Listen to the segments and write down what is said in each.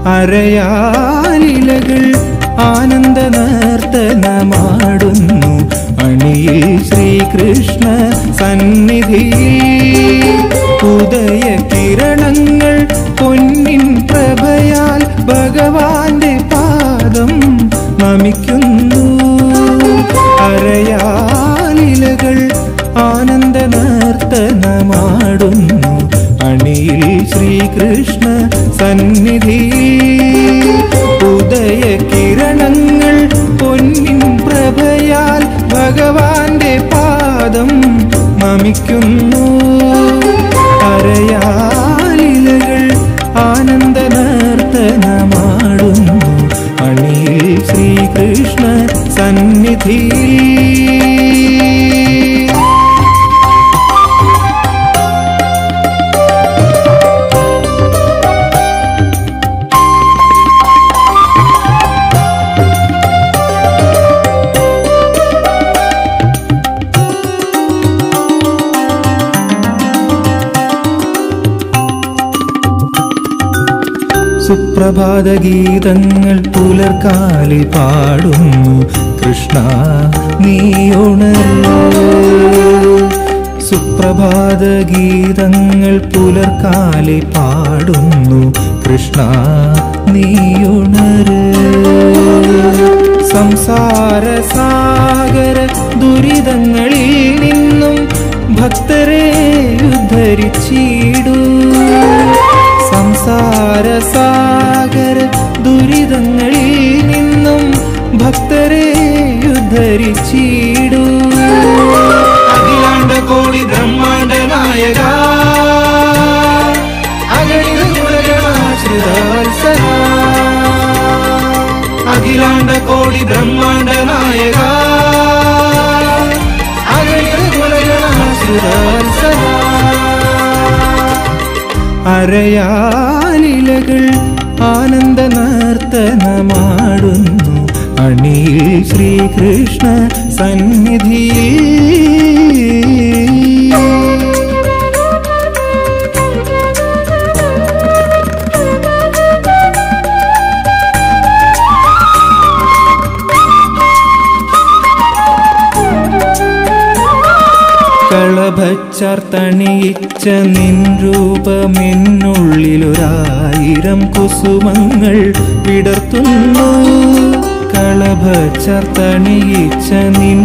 അരയാലിലകൾ ആനന്ദ നർത്തനമാടുന്നു അണിയിൽ ശ്രീകൃഷ്ണ സന്നിധിയിൽ ഉദയ കിരണങ്ങൾ പൊന്നിൻ പ്രഭയാൽ ഭഗവാന്റെ പാദം നമിക്കുന്നു അരയാലിലകൾ ആനന്ദ നർത്തനമാടുന്നു അണിയിൽ ശ്രീകൃഷ്ണ സന്നിധിയിൽ ഉദയ കിരണങ്ങൾ പൊന്നിൻ പ്രഭയാൽ ഭഗവാന്റെ പാദം നമിക്കുന്നു അരയാലിലകൾ ആനന്ദ നർത്തനമാടുന്നു അണിയിൽ ശ്രീകൃഷ്ണ സന്നിധിയിൽ സുപ്രഭാത ഗീതങ്ങൾ പുലർക്കാലിൽ പാടുന്നു കൃഷ്ണ നീയുണരൂ സുപ്രഭാത ഗീതങ്ങൾ പുലർക്കാലിൽ പാടുന്നു കൃഷ്ണ നീയുണരൂ സംസാര സാഗര ദുരിതങ്ങളിൽ നിന്നും ഭക്തരെ ഉദ്ധരിച്ചിടൂ സംസാര സാഗര ദുരിതങ്ങളിൽ നിന്നും ഭക്തരെ ഉദ്ധരിച്ചിടൂ അഖിലാണ്ട കോടി ബ്രഹ്മാണ്ട നായക അഗണിത ഗുണഗണാശ്രിത വത്സല അഖിലാണ്ട കോടി ബ്രഹ്മാണ്ട നായക അഗണിത ഗുണഗണാശ്രിത വത്സല അരയാലിലകൾ ആനന്ദ നർത്തനമാടുന്നു അണിയിൽ ശ്രീകൃഷ്ണ സന്നിധിയിൽ കളഭച്ചാർത്തണിയിച്ച നിൻ രൂപമെന്നുള്ളിലൊരായിരം കുസുമങ്ങൾ വിടർത്തുന്നു കളഭച്ചാർത്തണിയിച്ച നിൻ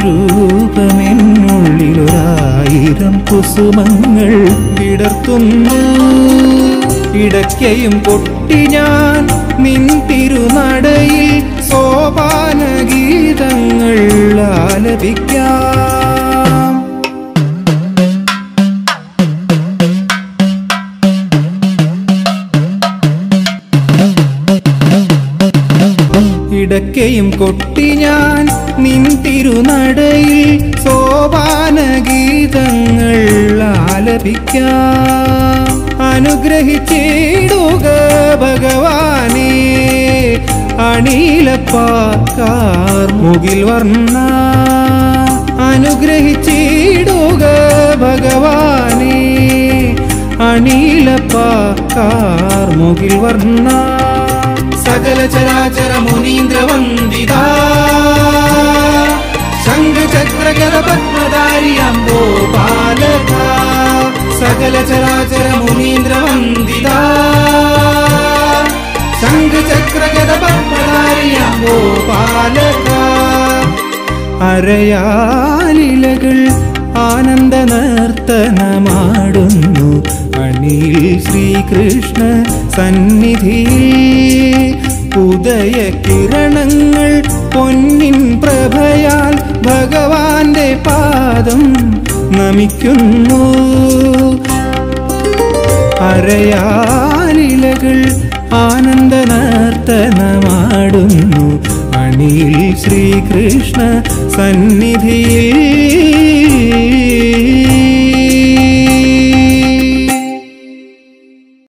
രൂപമെന്നുള്ളിലൊരായിരം കുസുമങ്ങൾ വിടർത്തുന്നു ഇടയ്ക്കയും പൊട്ടി ഞാൻ നിൻ തിരുനടയിൽ സോപാന ഗീതങ്ങൾ ആലപിക്കാം ഇടയ്ക്കയും കൊട്ടി ഞാൻ നിൻ തിരുനടയിൽ സോപാന ഗീതങ്ങൾ ആലപിക്കാം അനുഗ്രഹിച്ചിടുക ഭഗവാനെ അണിയിലപ്പാക്കാർ മുകിൽ വർണ്ണ അനുഗ്രഹിച്ചിടുക ഭഗവാനെ അണിയിലപ്പാക്കാർ മുകിൽ വർണ്ണ സകല ചരാചര മുനീന്ദ്ര വന്ദിത ശംഖചക്രകര പത്മധാരിയാം ഗോപാലക സകല ചരാചര മുനീന്ദ്ര വന്ദിത ശംഖചക്രകര പത്മധാരിയാം ഗോപാലക അരയാലിലകൾ ആനന്ദ നർത്തനമാടുന്നു അണിയിൽ ശ്രീകൃഷ്ണ സന്നിധിയിൽ ഉദയ കിരണങ്ങൾ പൊന്നിൻ പ്രഭയാൽ ഭഗവാന്റെ പാദം നമിക്കുന്നു അരയാലിലകൾ ആനന്ദ നർത്തനമാടുന്നു അണിയിൽ ശ്രീകൃഷ്ണ സന്നിധിയിൽ